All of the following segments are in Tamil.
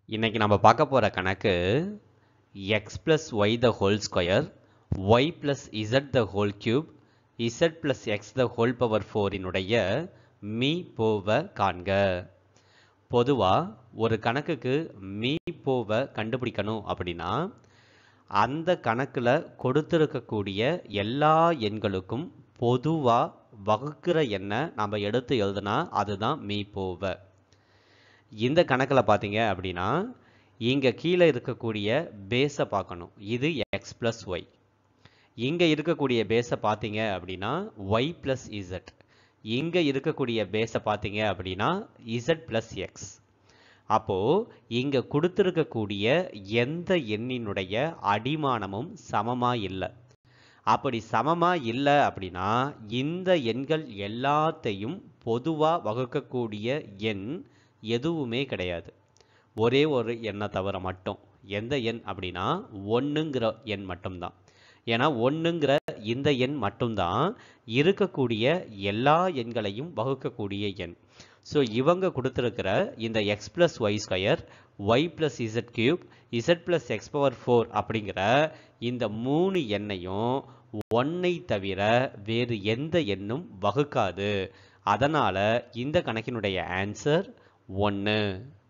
இன்னைக்கு நம்ம பார்க்க போகிற கணக்கு X plus Y the whole square Y plus Z the whole cube Z plus X the whole power ஃபோரினுடைய மீ போவ காண்க பொதுவாக ஒரு கணக்குக்கு மீ போவ கண்டுபிடிக்கணும் அப்படின்னா அந்த கணக்கில் கொடுத்துருக்கக்கூடிய எல்லா எண்களுக்கும் பொதுவாக வகுக்கிற எண்ணை நம்ம எடுத்து எழுதுனா அதுதான் மீ போவ இந்த கணக்கில் பார்த்தீங்க அப்படின்னா இங்கே கீழே இருக்கக்கூடிய பேஸை பார்க்கணும் இது எக்ஸ் ப்ளஸ் ஒய் இங்கே இருக்கக்கூடிய பேஸை பார்த்தீங்க அப்படின்னா ஒய் ப்ளஸ் இசட் இங்கே இருக்கக்கூடிய பேஸை பார்த்தீங்க அப்படின்னா இசட் ப்ளஸ் எக்ஸ் அப்போது இங்கே கொடுத்துருக்கக்கூடிய எந்த எண்ணினுடைய அடிமானமும் சமமாக இல்லை அப்படி சமமாக இல்லை அப்படின்னா இந்த எண்கள் எல்லாத்தையும் பொதுவாக வகுக்கக்கூடிய எண் எதுவுமே கிடையாது ஒரே ஒரு எண்ணை தவிர மட்டும் எந்த எண் அப்படின்னா ஒன்றுங்கிற எண் மட்டும்தான் ஏன்னா ஒன்றுங்கிற இந்த எண் மட்டும்தான் இருக்கக்கூடிய எல்லா எண்களையும் வகுக்கக்கூடிய எண் ஸோ இவங்க கொடுத்துருக்கிற இந்த X plus Y square Y plus Z cube Z plus X power four அப்படிங்கிற இந்த மூணு எண்ணையும் ஒன்னை தவிர வேறு எந்த எண்ணும் வகுக்காது அதனால் இந்த கணக்கினுடைய ஆன்சர் ஒன்று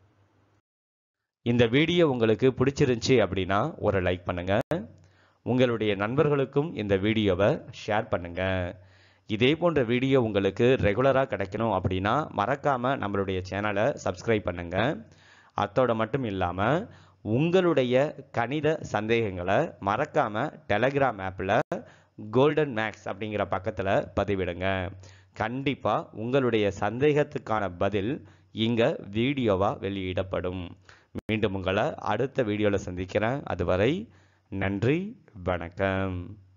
இந்த வீடியோ உங்களுக்கு பிடிச்சிருந்துச்சி அப்படின்னா ஒரு லைக் பண்ணுங்க உங்களுடைய நண்பர்களுக்கும் இந்த வீடியோவை ஷேர் பண்ணுங்க இதே போன்ற வீடியோ உங்களுக்கு ரெகுலராக கிடைக்கணும் அப்படின்னா மறக்காம நம்மளுடைய சேனலை சப்ஸ்கிரைப் பண்ணுங்க அத்தோட மட்டும் இல்லாமல் உங்களுடைய கணித சந்தேகங்களை மறக்காம டெலகிராம் ஆப்பில் கோல்டன் மேக்ஸ் அப்படிங்கிற பக்கத்தில் பதிவிடுங்க கண்டிப்பாக உங்களுடைய சந்தேகத்துக்கான பதில் இங்கே வீடியோவாக வெளியிடப்படும் மீண்டும் உங்களை அடுத்த வீடியோவில் சந்திக்கிறேன் அதுவரை நன்றி வணக்கம்